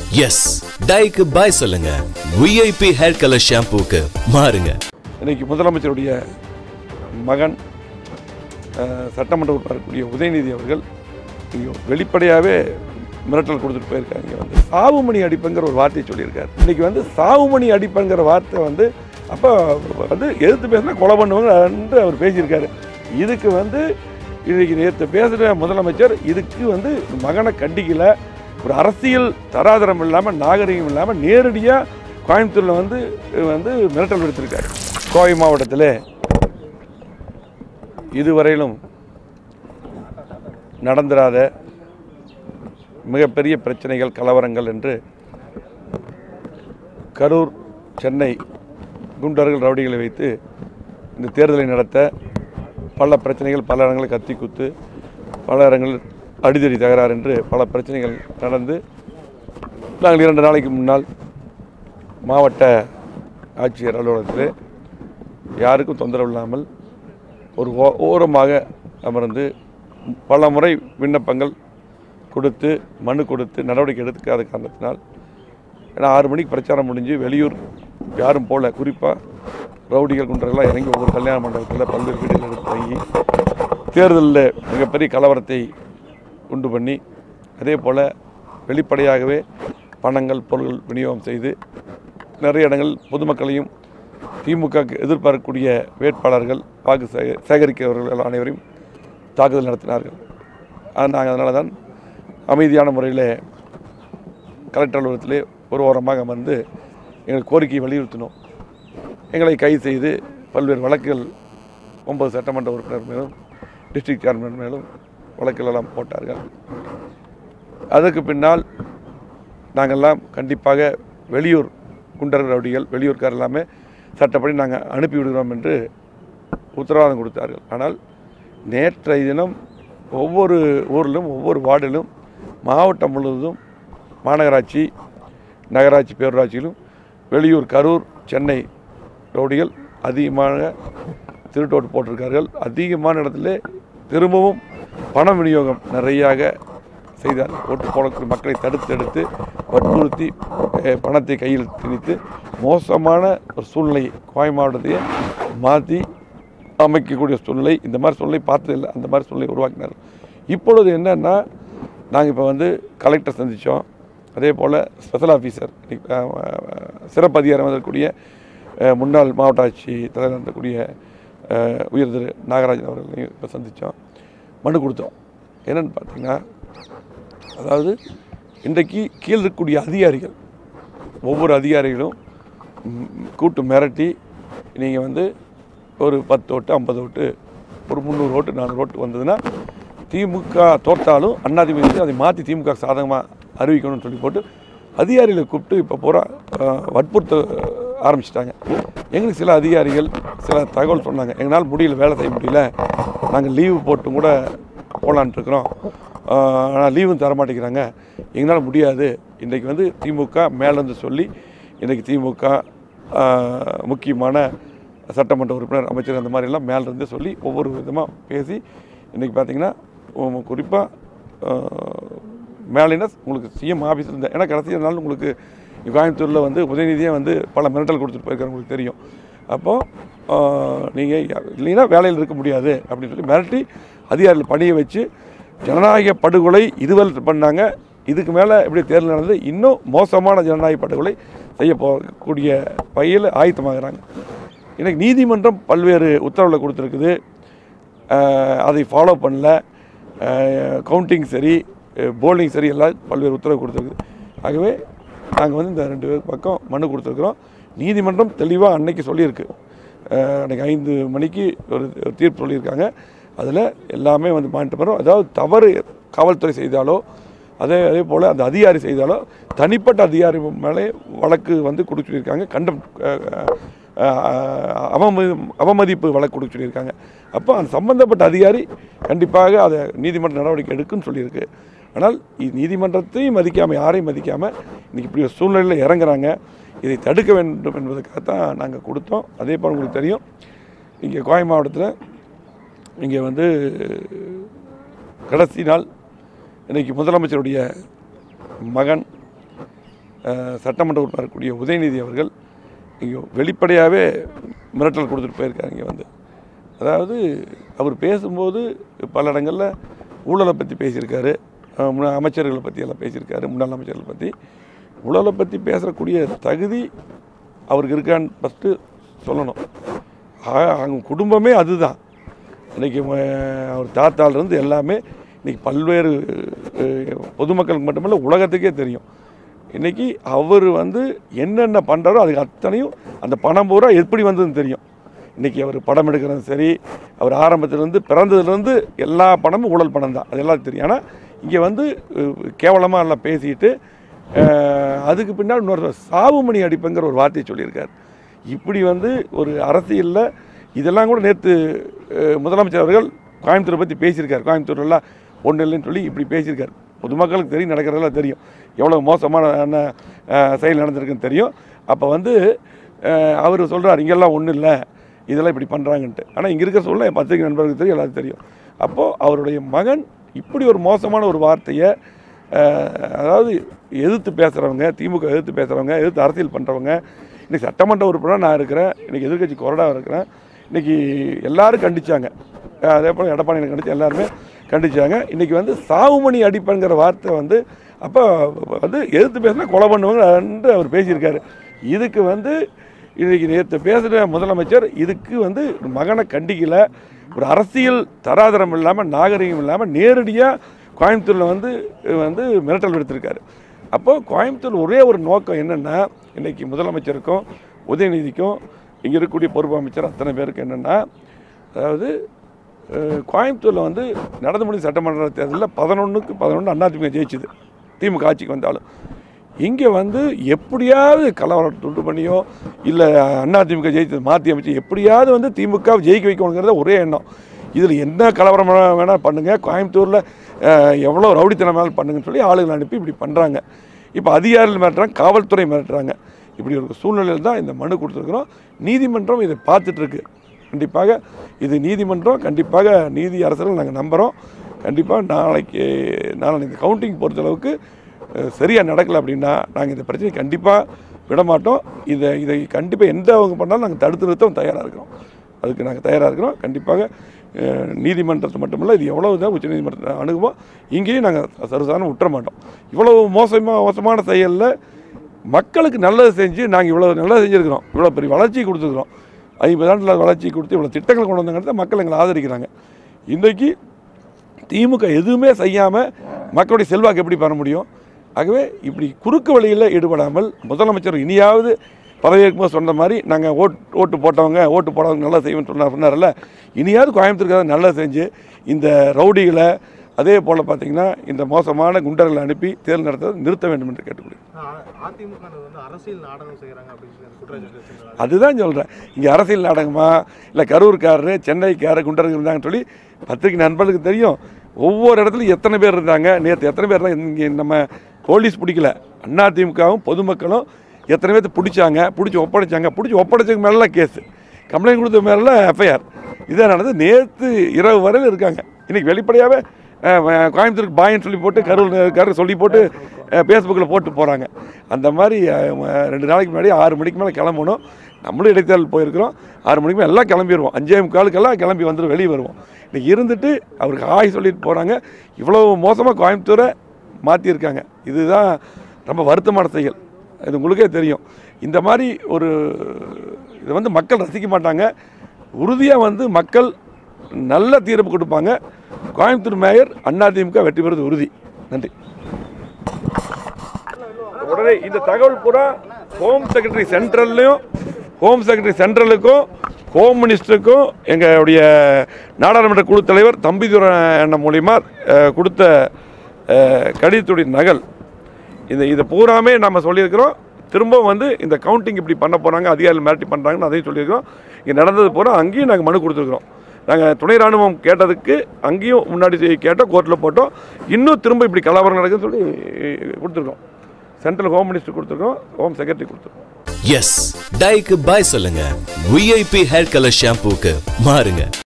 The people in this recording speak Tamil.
எஸ் டைக்கு பாய் சொல்லுங்க விஐபி ஹேர் கலர் ஷாம்பூக்கு மாறுங்க இன்னைக்கு முதலமைச்சருடைய மகன் அஹ், சட்டமன்ற உறுப்பினர் இருக்கக்கூடிய உதயநிதி அவர்கள் இங்க வெளிப்படையாகவே மிரட்டல் கொடுத்துட்டு போயிருக்காங்க இங்க வந்து சாவுமணி அடிப்புங்கிற ஒரு வார்த்தையை சொல்லியிருக்காரு இன்னைக்கு வந்து சாவுமணி அடிப்புங்கிற வார்த்தை வந்து அப்போ வந்து எதிர்த்து பேசினா கொலை பண்ணுவாங்க அவர் பேசியிருக்காரு இதுக்கு வந்து இன்னைக்கு நேற்று பேசுகிற முதலமைச்சர் இதுக்கு வந்து மகனை கண்டிக்கல ஒரு அரசியல் தராதரம் இல்லாமல் நாகரிகம் இல்லாமல் நேரடியாக கோயம்புத்தூரில் வந்து வந்து மிரட்டல் விடுத்திருக்காரு கோவை மாவட்டத்தில் இதுவரையிலும் நடந்திராத மிகப்பெரிய பிரச்சனைகள் கலவரங்கள் என்று கரூர் சென்னை குண்டர்கள் ரவுடிகளை வைத்து இந்த தேர்தலை நடத்த பல பிரச்சனைகள் பல இடங்களில் கத்தி குத்து பல இடங்களில் அடிதடி தகராறு என்று பல பிரச்சனைகள் நடந்து நாங்கள் இரண்டு நாளைக்கு முன்னால் மாவட்ட ஆட்சியர் அலுவலகத்தில் யாருக்கும் தொந்தரவு இல்லாமல் ஒரு ஓ- ஓரமாக அமர்ந்து பல முறை விண்ணப்பங்கள் கொடுத்து மனு கொடுத்து நடவடிக்கை எடுக்காத காரணத்தினால் ஏன்னா ஆறு மணிக்கு பிரச்சாரம் முடிஞ்சு வெளியூர் யாரும் போகல குறிப்பாக ரவுடிகள் குண்டர்கள்லாம் இறங்கி ஒவ்வொரு கல்யாண மண்டபத்தில் பல்வேறு வீடுகள் எடுத்து தங்கி தேர்தலில் மிகப்பெரிய கலவரத்தை உண்டு பண்ணி அதே போல் வெளிப்படையாகவே பணங்கள் பொருள்கள் விநியோகம் செய்து நிறைய இடங்கள் பொதுமக்களையும் திமுகக்கு எதிர்பார்க்கக்கூடிய வேட்பாளர்கள் வாக்கு சேக- சேகரிக்கிறவர்கள் அனைவரையும் தாக்குதல் நடத்தினார்கள் அது நாங்கள் அதனால தான் அமைதியான முறையில் கலெக்டர் அலுவலகத்திலே ஒரு ஓரமாக அமர்ந்து எங்கள் கோரிக்கையை வலியுறுத்தினோம் எங்களை கைது செய்து பல்வேறு வழக்குகள் ஒன்பது சட்டமன்ற உறுப்பினர் மேலும் டிஸ்ட்ரிக்ட் சேர்மன் மேலும் வழக்குகள் எல்லாம் போட்டார்கள் அதற்கு பின்னால் நாங்கள்லாம் கண்டிப்பாக வெளியூர் குண்டர் ரவுடிகள் வெளியூர்கார் எல்லாமே சட்டப்படி நாங்கள் அனுப்பி விடுகிறோம் என்று உத்தரவாதம் கொடுத்தார்கள் ஆனால் நேற்றைய தினம் ஒவ்வொரு ஊரிலும் ஒவ்வொரு வார்டிலும் மாவட்டம் முழுவதும் மாநகராட்சி நகராட்சி பேரூராட்சியிலும் வெளியூர் கரூர் சென்னை ரவுடிகள் அதிகமாக திருட்டோட்டு போட்டிருக்கார்கள் அதிகமான இடத்துல திரும்பவும் பண விநியோகம் நிறையாக செய்தார் ஓட்டு போடக்கூடிய மக்களை தடுத்து எடுத்து வற்புறுத்தி அஹ், பணத்தை கையில் திணித்து மோசமான ஒரு சூழ்நிலை கோவை மாவட்டத்தையே மாற்றி அமைக்கக்கூடிய சூழ்நிலை இந்த மாதிரி சூழ்நிலை பார்த்ததில்லை அந்த மாதிரி சூழ்நிலை உருவாக்கினார் இப்பொழுது என்னன்னா நாங்கள் இப்போ வந்து கலெக்டர் சந்தித்தோம் அதே போல் ஸ்பெஷல் ஆஃபீஸர் சிறப்பு அதிகாரம் இருக்கக்கூடிய அஹ், முன்னாள் மாவட்ட ஆட்சி தலைவர் இருக்கக்கூடிய அஹ், உயர் திரு நாகராஜன் அவர்களையும் இப்போ சந்தித்தோம் மனு கொடுத்தோம் என்னன்னு பார்த்தீங்கன்னா அதாவது இன்றைக்கு கீழ் இருக்கக்கூடிய அதிகாரிகள் ஒவ்வொரு அதிகாரிகளும் ம், கூட்டு மிரட்டி நீங்கள் வந்து ஒரு பத்து ஓட்டு ஐம்பது ஓட்டு ஒரு முந்நூறு ஓட்டு நானூறு ஓட்டு வந்ததுன்னா திமுக தோற்றாலும் அதிமுக அதை மாற்றி திமுக சாதகமாக அறிவிக்கணும்னு சொல்லி போட்டு அதிகாரிகளை கூப்பிட்டு இப்போ பூரா அஹ், வற்புறுத்த ஆரம்பிச்சிட்டாங்க எங்களுக்கு சில அதிகாரிகள் சில தகவல் சொன்னாங்க எங்களால் முடியல வேலை செய்ய முடியல நாங்கள் லீவு போட்டும் கூட போகலான்ட்டு இருக்கிறோம் ஆனால் லீவும் தர மாட்டேங்கிறாங்க எங்களால் முடியாது இன்றைக்கி வந்து திமுக மேலேருந்து சொல்லி இன்றைக்கி திமுக ஆஹ், முக்கியமான சட்டமன்ற உறுப்பினர் அமைச்சர் அந்த மாதிரிலாம் மேலேருந்து சொல்லி ஒவ்வொரு விதமாக பேசி இன்றைக்கி பார்த்தீங்கன்னா குறிப்பாக மேலினஸ் உங்களுக்கு சிஎம் ஆஃபீஸ் இருந்த ஏன்னா கடைசி நாள் உங்களுக்கு கோயம்புத்தூரில் வந்து உதயநிதியே வந்து பல மிரட்டல் கொடுத்துட்டு போயிருக்காரு உங்களுக்கு தெரியும் அப்போது நீங்கள் இல்லைன்னா வேலையில் இருக்க முடியாது அப்படின்னு சொல்லி மிரட்டி அதிகாரிகள் பணியை வச்சு ஜனநாயக படுகொலை இதுவரை பண்ணாங்க இதுக்கு மேலே எப்படி தேர்தல் நடந்து இன்னும் மோசமான ஜனநாயக படுகொலை செய்ய போகக்கூடிய வகையில் ஆயத்தமாகறாங்க எனக்கு நீதிமன்றம் பல்வேறு உத்தரவுகளை கொடுத்துருக்குது அஹ் அதை ஃபாலோ பண்ணல கவுண்டிங் சரி போலிங் சரி எல்லாம் பல்வேறு உத்தரவு கொடுத்துருக்குது ஆகவே நாங்கள் வந்து இந்த ரெண்டு பேர் பக்கம் மனு கொடுத்துருக்குறோம் நீதிமன்றம் தெளிவாக அன்னைக்கு சொல்லியிருக்கு அஹ் அன்னைக்கு ஐந்து மணிக்கு ஒரு ஒரு தீர்ப்பு சொல்லியிருக்காங்க அதில் எல்லாமே வந்து மானிட்டு பண்ணுறோம் அதாவது தவறு காவல்துறை செய்தாலோ அதே அதே போல் அந்த அதிகாரி செய்தாலோ தனிப்பட்ட அதிகாரி மேலே வழக்கு வந்து கொடுக்க சொல்லியிருக்காங்க கண்டம் அஹ், அஹ், அவமதி அவமதிப்பு வழக்கு கொடுக்க சொல்லியிருக்காங்க அப்போ அந்த சம்பந்தப்பட்ட அதிகாரி கண்டிப்பாக அதை நீதிமன்ற நடவடிக்கை எடுக்குன்னு சொல்லியிருக்கு ஆனால் இ- நீதிமன்றத்தையும் மதிக்காமல் யாரையும் மதிக்காமல் இன்றைக்கி இப்படி ஒரு சூழ்நிலையில் இறங்குறாங்க இதை தடுக்க வேண்டும் என்பதற்காக தான் நாங்கள் கொடுத்தோம் அதே போல் உங்களுக்கு தெரியும் இங்கே கோவை மாவட்டத்தில் இங்கே வந்து கடைசி நாள் இன்னைக்கு முதலமைச்சருடைய மகன் அஹ், சட்டமன்ற உறுப்பினர் இருக்கக்கூடிய உதயநிதி அவர்கள் இங்கே வெளிப்படையாகவே மிரட்டல் கொடுத்துட்டு போயிருக்காரு இங்கே வந்து அதாவது அவர் பேசும்போது பல இடங்களில் ஊழலை பற்றி பேசியிருக்காரு அஹ், முன்ன அமைச்சர்களை பற்றி எல்லாம் பேசியிருக்காரு முன்னாள் அமைச்சர்களை பற்றி ஊழலை பற்றி பேசக்கூடிய தகுதி அவருக்கு இருக்கான்னு ஃபஸ்ட்டு சொல்லணும் ஆ- அவங்க குடும்பமே அதுதான் இன்றைக்கி அவர் தாத்தாலேருந்து எல்லாமே இன்றைக்கி பல்வேறு அஹ், பொதுமக்களுக்கு மட்டுமல்ல உலகத்துக்கே தெரியும் இன்றைக்கி அவர் வந்து என்னென்ன பண்ணுறாரோ அதுக்கு அத்தனையும் அந்த பணம் பூரா எப்படி வந்ததுன்னு தெரியும் இன்றைக்கி அவர் படம் எடுக்கிறது சரி அவர் ஆரம்பத்திலேருந்து பிறந்ததுலேருந்து எல்லா பணமும் ஊழல் பணம் தான் அது எல்லாத்துக்கும் தெரியும் ஆனால் இங்கே வந்து கேவலமாக எல்லாம் பேசிட்டு அஹ், அதுக்கு பின்னாடி இன்னொரு சாவுமணி அடிப்புங்கிற ஒரு வார்த்தையை சொல்லியிருக்கார் இப்படி வந்து ஒரு அரசியலில் இதெல்லாம் கூட நேற்று முதலமைச்சர் அவர்கள் கோயம்புத்தூரை பற்றி பேசியிருக்கார் கோயம்புத்தூர்லாம் ஒன்றும் இல்லைன்னு சொல்லி இப்படி பேசியிருக்கார் பொதுமக்களுக்கு தெரியும் நடக்கிறதெல்லாம் தெரியும் எவ்வளோ மோசமான அஹ், செயல் நடந்திருக்குன்னு தெரியும் அப்போ வந்து அவர் சொல்கிறார் இங்கெல்லாம் ஒன்றும் இல்லை இதெல்லாம் இப்படி பண்ணுறாங்கன்ட்டு ஆனால் இங்கே இருக்கிற சொல்ல என் பத்திரிகை நண்பர்களுக்கு தெரியும் எல்லாருக்கும் தெரியும் அப்போது அவருடைய மகன் இப்படி ஒரு மோசமான ஒரு வார்த்தையை அஹ், அதாவது எதிர்த்து பேசுகிறவங்க திமுக எதிர்த்து பேசுகிறவங்க எதிர்த்து அரசியல் பண்ணுறவங்க இன்றைக்கி சட்டமன்ற உறுப்பினராக நான் இருக்கிறேன் இன்றைக்கி எதிர்க்கட்சி கொறடாக இருக்கிறேன் இன்றைக்கி எல்லாரும் கண்டிச்சாங்க அஹ், அதே போல் எடப்பாடி கண்டிச்சு எல்லாருமே கண்டிச்சாங்க இன்றைக்கி வந்து சாவுமணி அடிப்பங்கிற வார்த்தை வந்து அப்போ வந்து எதிர்த்து பேசினா கொலை பண்ணுவாங்கன்னு அவர் பேசியிருக்காரு இதுக்கு வந்து இன்றைக்கி நேற்று பேசுகிற முதலமைச்சர் இதுக்கு வந்து மகனை கண்டிக்கலை ஒரு அரசியல் தராதரம் இல்லாமல் நாகரிகம் இல்லாமல் நேரடியாக கோயம்புத்தூரில் வந்து வந்து மிரட்டல் விடுத்திருக்காரு அப்போது கோயம்புத்தூர் ஒரே ஒரு நோக்கம் என்னென்னா இன்றைக்கி முதலமைச்சருக்கும் உதயநிதிக்கும் இங்கே இருக்கக்கூடிய பொறுப்பு அமைச்சர் அத்தனை பேருக்கு என்னென்னா அதாவது அஹ், கோயம்புத்தூரில் வந்து நடந்து முடிந்த சட்டமன்ற தேர்தலில் பதினொன்றுக்கு பதினொன்று அதிமுக ஜெயிச்சுது திமுக ஆட்சிக்கு வந்தாலும் இங்கே வந்து எப்படியாவது கலவரம் துண்டு பண்ணியோ இல்லை அதிமுக ஜெயித்தது மாற்றி அமைச்சு எப்படியாவது வந்து திமுக வை ஜெயிக்க வைக்கணுங்கிறத ஒரே எண்ணம் இதில் என்ன கலவரம் வேணா- வேணா பண்ணுங்கள் கோயம்புத்தூரில் எவ்வளோ ரவுடித்தனம் வேணாலும் பண்ணுங்கன்னு சொல்லி ஆளுங்களை அனுப்பி இப்படி பண்ணுறாங்க இப்போ அதிகாரிகள் மிரட்டுறாங்க காவல்துறை மிரட்டுறாங்க இப்படி ஒரு சூழ்நிலையில் தான் இந்த மனு கொடுத்துருக்குறோம் நீதிமன்றம் இதை பார்த்துட்டு இருக்கு கண்டிப்பாக இது நீதிமன்றம் கண்டிப்பாக நீதி அரசர்கள் நாங்கள் நம்புகிறோம் கண்டிப்பாக நாளைக்கு நாளைக்கு இந்த கவுண்டிங் பொறுத்தளவுக்கு சரியாக நடக்கலை அப்படின்னா நாங்கள் இந்த பிரச்சனை கண்டிப்பாக விட மாட்டோம் இதை இதை கண்டிப்பாக எந்த அவங்க பண்ணாலும் நாங்கள் தடுத்து நிறுத்தவும் தயாராக இருக்கிறோம் அதுக்கு நாங்கள் தயாராக இருக்கிறோம் கண்டிப்பாக அஹ், நீதிமன்றத்தை மட்டுமல்ல இது எவ்வளவு தான் உச்சநீதிமன்றத்தை அணுகுமோ இங்கேயும் நாங்கள் சர்வசாதாரணம் விட்டுற மாட்டோம் இவ்வளவு மோசமாக மோசமான செயலில் மக்களுக்கு நல்லது செஞ்சு நாங்கள் இவ்வளோ நல்லது செஞ்சுருக்கிறோம் இவ்வளோ பெரிய வளர்ச்சி கொடுத்துருக்குறோம் ஐம்பது ஆண்டில் வளர்ச்சி கொடுத்து இவ்வளோ திட்டங்கள் கொண்டு வந்தாங்கிறத மக்கள் எங்களை ஆதரிக்கிறாங்க இன்றைக்கி திமுக எதுவுமே செய்யாமல் மக்களுடைய செல்வாக்கு எப்படி பெற முடியும் ஆகவே இப்படி குறுக்கு வழியில் ஈடுபடாமல் முதலமைச்சர் இனியாவது பதவியேற்கும்போது சொன்ன மாதிரி நாங்கள் ஓட் ஓட்டு போட்டவங்க ஓட்டு போடவங்க நல்லா செய்வோம்னு சொன்னார் சொன்னார்ல இனியாவது கோயம்புத்தூருக்கு நல்லா செஞ்சு இந்த ரவுடிகளை அதே போல் பார்த்தீங்கன்னா இந்த மோசமான குண்டர்களை அனுப்பி தேர்தல் நடத்த நிறுத்த வேண்டும் என்று கேட்டுக்கொள்கிறேன் அதிமுக வந்து அரசியல் நாடகம் செய்யறாங்க அப்படின்னு சொல்லி அந்த குற்றச்சாட்டு வச்சிருந்தாங்க அதுதான் சொல்கிறேன் இங்கே அரசியல் நாடகமா இல்லை கரூர்காரரு சென்னைக்காரர் குண்டர்கள் இருந்தாங்கன்னு சொல்லி பத்திரிகை நண்பர்களுக்கு தெரியும் ஒவ்வொரு இடத்துலையும் எத்தனை பேர் இருந்தாங்க நேற்று எத்தனை பேர் இருந்தாங்க இங்கே நம்ம போலீஸ் பிடிக்கல அதிமுகவும் பொதுமக்களும் எத்தனை பேர்த்து பிடிச்சாங்க பிடிச்சி ஒப்படைச்சாங்க பிடிச்சி ஒப்படைச்சதுக்கு மேலாம் கேஸு கம்ப்ளைண்ட் கொடுத்த மேலாம் எஃப்ஐஆர் இதான் நடந்தது நேற்று இரவு வரையில் இருக்காங்க இன்றைக்கி வெளிப்படையாகவே கோயம்புத்தூருக்கு பாயின்னு சொல்லி போட்டு கரூர் கரூர் சொல்லி போட்டு ஃபேஸ்புக்கில் போட்டு போகிறாங்க அந்த மாதிரி அஹ், ரெண்டு நாளைக்கு முன்னாடி ஆறு மணிக்கு மேலே கிளம்பணும் நம்மளும் இடைத்தேர்தல் போயிருக்கிறோம் ஆறு மணிக்கு மேலே எல்லாம் கிளம்பிடுவோம் அஞ்சே முக்காலுக்கெல்லாம் கிளம்பி வந்துட்டு வெளியே வருவோம் இன்னைக்கு இருந்துட்டு அவருக்கு ஆய் சொல்லிட்டு போகிறாங்க இவ்வளோ மோசமாக கோயம்புத்தூரை மாற்றியிருக்காங்க இதுதான் ரொம்ப வருத்தமான செயல் இது உங்களுக்கே தெரியும் இந்த மாதிரி ஒரு இதை வந்து மக்கள் ரசிக்க மாட்டாங்க உறுதியாக வந்து மக்கள் நல்ல தீர்ப்பு கொடுப்பாங்க கோயம்புத்தூர் மேயர் அதிமுக வெற்றி பெறுவது உறுதி நன்றி உடனே இந்த தகவல் பூரா ஹோம் செக்ரட்டரி சென்ட்ரல்லையும் ஹோம் செக்ரட்டரி சென்ட்ரலுக்கும் ஹோம் மினிஸ்டருக்கும் எங்களுடைய நாடாளுமன்ற குழு தலைவர் தம்பிதுரை அண்ணன் மூலிமா அஹ், கொடுத்த அஹ், கடிதத்துடைய நகல் இந்த இதை பூராமே நம்ம சொல்லியிருக்கிறோம் திரும்ப வந்து இந்த கவுண்டிங் இப்படி பண்ண போகிறாங்க அதிகாரிகள் மிரட்டி பண்ணுறாங்கன்னு அதையும் சொல்லியிருக்கிறோம் இங்கே நடந்தது பூரா அங்கேயும் நாங்கள் மனு கொடுத்துருக்குறோம் நாங்கள் துணை ராணுவம் கேட்டதுக்கு அங்கேயும் முன்னாடி கேட்டோம் கோர்ட்டில் போட்டோம் இன்னும் திரும்ப இப்படி கலவரம் நடக்குதுன்னு சொல்லி கொடுத்துருக்கோம் சென்ட்ரல் ஹோம் மினிஸ்டர் கொடுத்துருக்கோம் ஹோம் செக்ரட்டரி கொடுத்துருக்கோம் எஸ் டைக்கு பாய் சொல்லுங்க விஐபி ஹேர் கலர் ஷாம்பூக்கு மாறுங்க